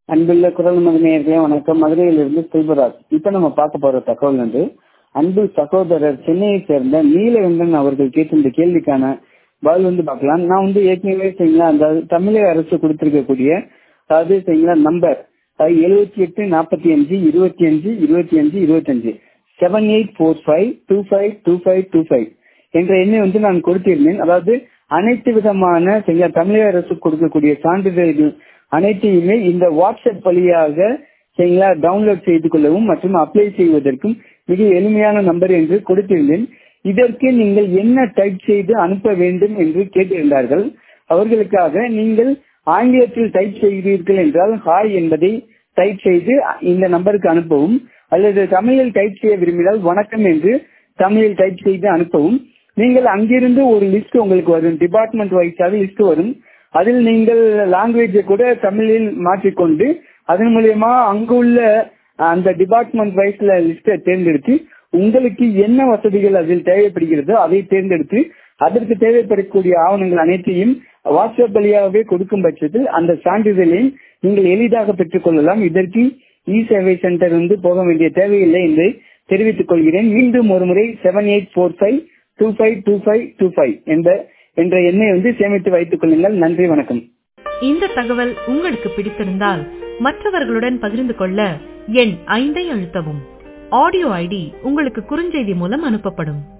அன்புள்ள குரல் மகனேயர்களே வணக்கம் மதுரையிலிருந்து செல்வராஜ் இப்ப நம்ம பார்க்க போற தகவல் வந்து அன்பு சகோதரர் சென்னையை சேர்ந்த நீலகண்டன் அவர்கள் கேட்டிருந்த கேள்விக்கான பதில் வந்து பார்க்கலாம் நான் வந்து ஏற்கனவே சரிங்களா அந்த தமிழக அரசு கொடுத்திருக்கக்கூடிய அதாவது சரிங்களா நம்பர் எழுபத்தி எட்டு நாற்பத்தி அஞ்சு இருபத்தி அஞ்சு இருபத்தி அஞ்சு இருபத்தி அஞ்சு seven eight four five two five two five two five என்ற எண்ணை வந்து நான் கொடுத்திருந்தேன் அதாவது அனைத்து விதமான சரிங்களா தமிழக அரசு கொடுக்கக்கூடிய சான்றிதழ்கள் அனைத்தையுமே இந்த வாட்ஸ்அப் வழியாக சரிங்களா டவுன்லோட் செய்து கொள்ளவும் மற்றும் அப்ளை செய்வதற்கும் மிக எளிமையான நம்பர் என்று கொடுத்திருந்தேன் இதற்கு நீங்கள் என்ன டைப் செய்து அனுப்ப வேண்டும் என்று கேட்டிருந்தார்கள் அவர்களுக்காக நீங்கள் ஆங்கிலத்தில் டைப் செய்கிறீர்கள் என்றால் ஹாய் என்பதை டைப் செய்து இந்த நம்பருக்கு அனுப்பவும் அல்லது தமிழில் டைப் செய்ய விரும்பினால் வணக்கம் என்று தமிழில் டைப் செய்து அனுப்பவும் நீங்கள் அங்கிருந்து ஒரு லிஸ்ட் உங்களுக்கு வரும் டிபார்ட்மெண்ட் வைஸாக லிஸ்ட் வரும் அதில் நீங்கள் லாங்குவேஜை கூட தமிழில் மாற்றிக்கொண்டு அதன் மூலியமா அங்குள்ள அந்த டிபார்ட்மெண்ட் வைஸ்ல லிஸ்டை தேர்ந்தெடுத்து உங்களுக்கு என்ன வசதிகள் அதில் தேவைப்படுகிறதோ அதை தேர்ந்தெடுத்து அதற்கு தேவைப்படக்கூடிய ஆவணங்கள் அனைத்தையும் வாட்ஸ்அப் வழியாகவே கொடுக்கும் பட்சத்தில் அந்த சான்றிதழையும் நீங்கள் எளிதாக பெற்றுக் கொள்ளலாம் இதற்கு இ சேவை சென்டர் வந்து போக வேண்டிய தேவையில்லை என்று தெரிவித்துக் கொள்கிறேன் மீண்டும் ஒரு முறை seven eight four five two five two five two five என்ற என்ற எண்ணை வந்து சேமித்து வைத்துக் கொள்ளுங்கள் நன்றி வணக்கம் இந்த தகவல் உங்களுக்கு பிடித்திருந்தால் மற்றவர்களுடன் பகிர்ந்து கொள்ள எண் ஐந்தை அழுத்தவும் ஆடியோ ஐடி உங்களுக்கு குறுஞ்செய்தி மூலம் அனுப்பப்படும்